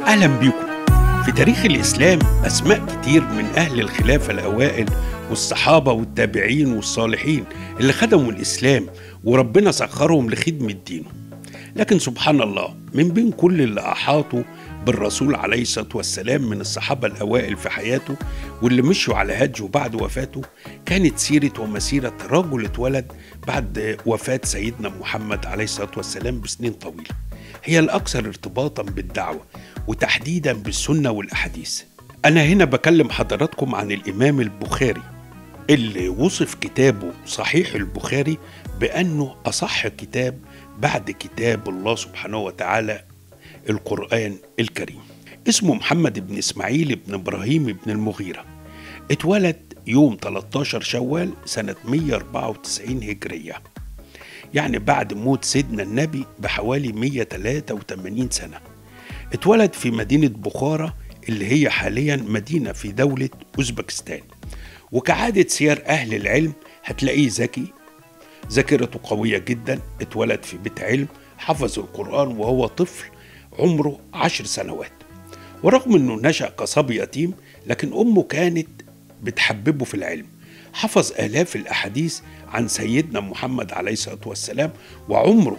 أهلا بيكم في تاريخ الإسلام أسماء كتير من أهل الخلافة الأوائل والصحابة والتابعين والصالحين اللي خدموا الإسلام وربنا سخرهم لخدمة دينه لكن سبحان الله من بين كل اللي أحاطوا بالرسول عليه الصلاة والسلام من الصحابة الأوائل في حياته واللي مشوا على هجه بعد وفاته كانت سيرة ومسيرة رجل اتولد بعد وفاة سيدنا محمد عليه الصلاة والسلام بسنين طويلة هي الأكثر ارتباطا بالدعوة وتحديدا بالسنة والأحاديث أنا هنا بكلم حضراتكم عن الإمام البخاري اللي وصف كتابه صحيح البخاري بأنه أصح كتاب بعد كتاب الله سبحانه وتعالى القرآن الكريم اسمه محمد بن إسماعيل بن إبراهيم بن المغيرة اتولد يوم 13 شوال سنة 194 هجرية يعني بعد موت سيدنا النبي بحوالي 183 سنة اتولد في مدينة بخارى اللي هي حاليا مدينة في دولة أوزبكستان وكعادة سير أهل العلم هتلاقيه ذكي ذاكرته قوية جدا اتولد في بيت علم حفظ القرآن وهو طفل عمره عشر سنوات ورغم انه نشأ كصبي يتيم لكن امه كانت بتحببه في العلم حفظ آلاف الأحاديث عن سيدنا محمد عليه الصلاة والسلام وعمره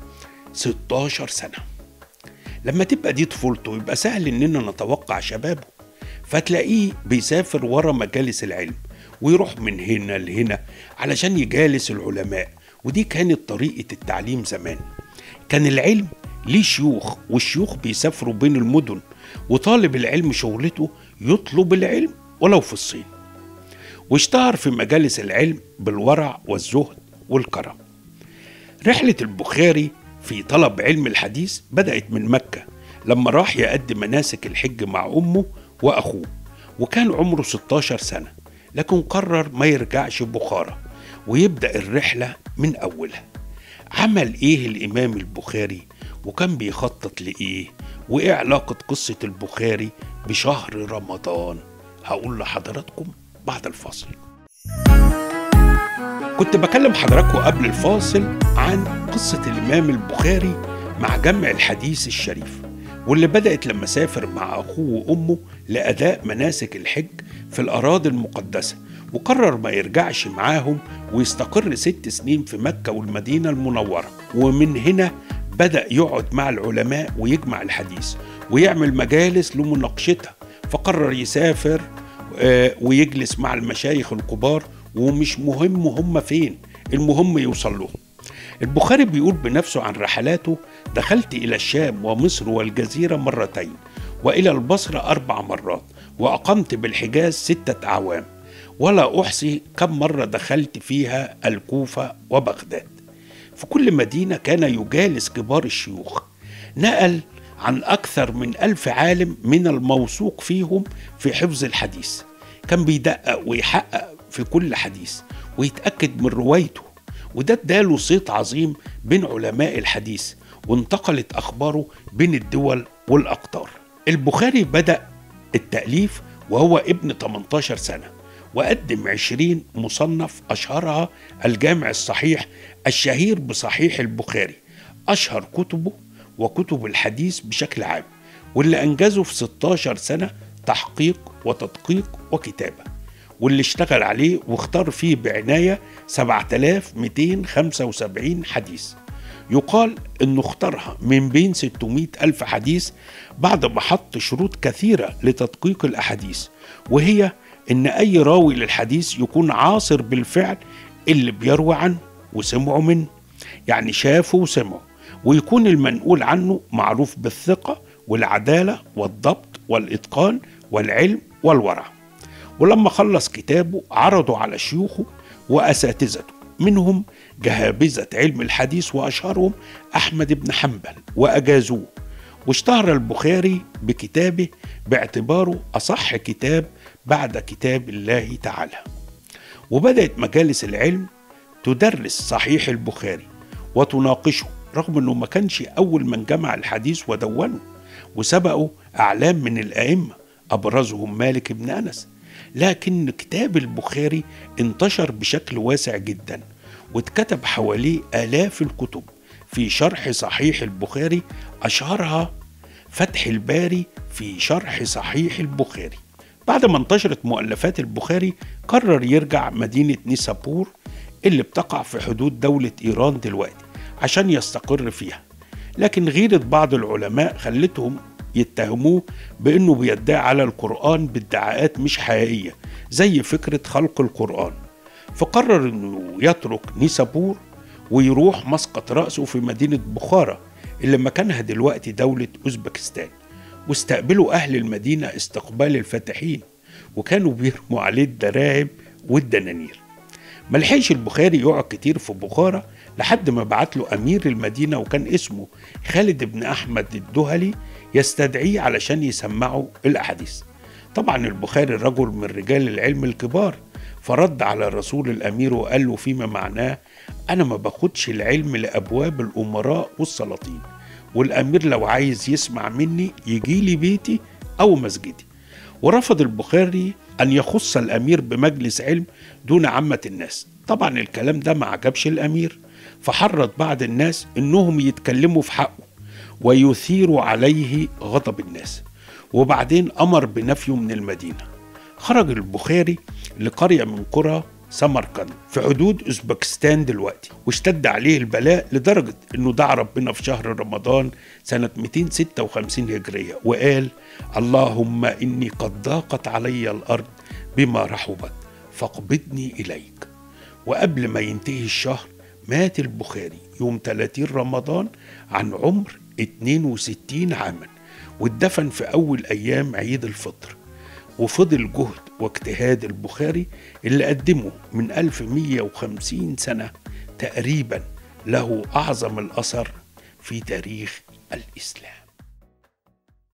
16 سنة لما تبقى دي طفولته يبقى سهل إننا نتوقع شبابه فتلاقيه بيسافر ورا مجالس العلم ويروح من هنا لهنا علشان يجالس العلماء ودي كانت طريقة التعليم زمان كان العلم ليه شيوخ والشيوخ بيسافروا بين المدن وطالب العلم شغلته يطلب العلم ولو في الصين واشتهر في مجالس العلم بالورع والزهد والكرم رحلة البخاري في طلب علم الحديث بدأت من مكة لما راح يقدم مناسك الحج مع أمه وأخوه وكان عمره 16 سنة لكن قرر ما يرجعش بخارى ويبدأ الرحلة من أولها عمل إيه الإمام البخاري وكان بيخطط لإيه وإيه علاقة قصة البخاري بشهر رمضان هقول لحضراتكم بعد الفاصل كنت بكلم حضراتكم قبل الفاصل عن قصة الإمام البخاري مع جمع الحديث الشريف واللي بدأت لما سافر مع أخوه وأمه لأداء مناسك الحج في الأراضي المقدسة وقرر ما يرجعش معاهم ويستقر ست سنين في مكة والمدينة المنورة ومن هنا بدأ يقعد مع العلماء ويجمع الحديث ويعمل مجالس لمناقشتها فقرر يسافر آه، ويجلس مع المشايخ الكبار ومش مهم هم فين المهم يوصل لهم البخاري بيقول بنفسه عن رحلاته دخلت إلى الشام ومصر والجزيرة مرتين وإلى البصرة أربع مرات وأقمت بالحجاز ستة أعوام ولا أحصي كم مرة دخلت فيها الكوفة وبغداد في كل مدينة كان يجالس كبار الشيوخ نقل عن أكثر من ألف عالم من الموثوق فيهم في حفظ الحديث كان بيدقق ويحقق في كل حديث ويتأكد من روايته وده اداله صيت عظيم بين علماء الحديث وانتقلت أخباره بين الدول والأقطار البخاري بدأ التأليف وهو ابن 18 سنة وقدم 20 مصنف أشهرها الجامع الصحيح الشهير بصحيح البخاري أشهر كتبه وكتب الحديث بشكل عام واللي أنجزه في 16 سنة تحقيق وتدقيق وكتابة واللي اشتغل عليه واختار فيه بعناية 7275 حديث يقال انه اختارها من بين 600 ألف حديث بعد ما حط شروط كثيرة لتدقيق الأحاديث وهي ان أي راوي للحديث يكون عاصر بالفعل اللي بيروي عنه وسمعه منه يعني شافه وسمعه ويكون المنقول عنه معروف بالثقة والعدالة والضبط والإتقان والعلم والورع ولما خلص كتابه عرضه على شيوخه وأساتذته منهم جهابذة علم الحديث وأشهرهم أحمد بن حنبل وأجازوه واشتهر البخاري بكتابه باعتباره أصح كتاب بعد كتاب الله تعالى وبدأت مجالس العلم تدرس صحيح البخاري وتناقشه رغم انه ما كانش اول من جمع الحديث ودونه وسبقه اعلام من الائمه ابرزهم مالك بن انس لكن كتاب البخاري انتشر بشكل واسع جدا واتكتب حواليه آلاف الكتب في شرح صحيح البخاري أشهرها فتح الباري في شرح صحيح البخاري بعد ما انتشرت مؤلفات البخاري قرر يرجع مدينة نيسابور اللي بتقع في حدود دولة إيران دلوقتي عشان يستقر فيها لكن غيرة بعض العلماء خلتهم يتهموه بأنه بيدعي على القرآن بادعاءات مش حقيقية زي فكرة خلق القرآن فقرر أنه يترك نيسابور ويروح مسقط رأسه في مدينة بخارى اللي مكانها دلوقتي دولة أوزبكستان واستقبلوا أهل المدينة استقبال الفاتحين وكانوا بيرموا عليه الدراهم والدنانير ملحقش البخاري يقعد كتير في بخارى لحد ما بعت له أمير المدينة وكان اسمه خالد بن أحمد الدهلي يستدعيه علشان يسمعه الأحاديث طبعا البخاري رجل من رجال العلم الكبار فرد على الرسول الأمير وقال له فيما معناه أنا ما باخدش العلم لأبواب الأمراء والسلاطين والأمير لو عايز يسمع مني يجي لي بيتي أو مسجدي ورفض البخاري أن يخص الأمير بمجلس علم دون عامة الناس طبعا الكلام ده ما عجبش الأمير فحرض بعض الناس إنهم يتكلموا في حقه ويثيروا عليه غضب الناس وبعدين أمر بنفيه من المدينة خرج البخاري لقرية من قرى سمرقند في حدود أوزبكستان دلوقتي واشتد عليه البلاء لدرجة أنه دعا ربنا في شهر رمضان سنة 256 هجرية وقال اللهم إني قد ضاقت علي الأرض بما رحبت فاقبضني إليك وقبل ما ينتهي الشهر مات البخاري يوم 30 رمضان عن عمر 62 عاما واتدفن في أول أيام عيد الفطر وفضل جهد واجتهاد البخاري اللي قدمه من 1150 سنة تقريبا له أعظم الأثر في تاريخ الإسلام